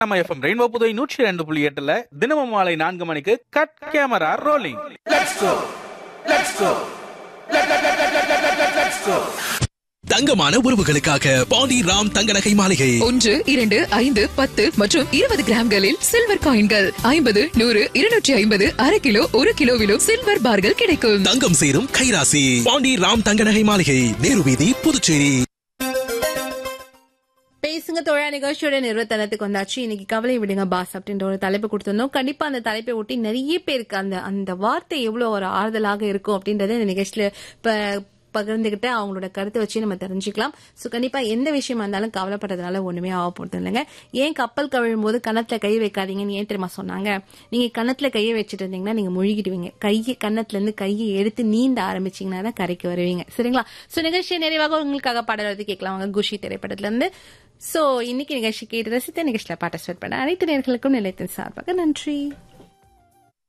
நம்ம FM rainbow Puduvai நூற்றி ரெண்டு புள்ளி எட்டுல தினமும் மாலை நான்கு மணிக்கு கட் கேமரா ரோலிங் தங்கமான உறவுகளுக்காக பாண்டி ராம் தங்க நகை மாளிகை ஒன்று இரண்டு ஐந்து பத்து மற்றும் இருபது கிராம்களில் சில்வர் காயின்கள் ஐம்பது நூறு இருநூற்றி ஐம்பது அரை கிலோ ஒரு கிலோவிலும் சில்வர் பார்கள் கிடைக்கும் தங்கம் சேரும் கைராசி பாண்டி ராம் தங்க நகை மாளிகை நேரு வீதி புதுச்சேரி பேசுங்க தோழா நிகழ்ச்சியோட நிறுவனத்துக்கு வந்தாச்சு இன்னைக்கு கவலை விடுங்க பாஸ் அப்படின்ற ஒரு தலைப்பு கொடுத்திருந்தோம் கண்டிப்பா அந்த தலைப்பை ஒட்டி நிறைய பேருக்கு அந்த அந்த வார்த்தை எவ்வளவு ஒரு ஆறுதலாக இருக்கும் அப்படின்றத இந்த நிகழ்ச்சியில ப- பகிர்ந்துகிட்டு அவங்களோட கருத்தை வச்சு நம்ம தெரிஞ்சுக்கலாம் சோ கண்டிப்பா எந்த விஷயமா இருந்தாலும் கவலைப்படுறதுனால ஒண்ணுமே ஆக போறது இல்லைங்க ஏன் கப்பல் கவிழும் போது கணத்துல கை வைக்காதீங்கன்னு ஏன் தெரியுமா சொன்னாங்க நீங்க கணத்துல கையை வச்சுட்டு இருந்தீங்கன்னா நீங்க முழுகிடுவீங்க கையை கன்னத்துல இருந்து கையை எடுத்து நீந்த ஆரம்பிச்சீங்கன்னா தான் கரைக்கு வருவீங்க சரிங்களா சோ நிகழ்ச்சியை நிறைவாக உங்களுக்காக பாடல் வந்து கேட்கலாம் வாங்க குஷி திரைப்படத்துல இருந்து சோ இன்னைக்கு நிகழ்ச்சி கேட்டு ரசித்த நிகழ்ச்சியில பார்ட்டிசிபேட் பண்ண அனைத்து நேர்களுக்கும் நிலையத்தின் சார்பாக நன்றி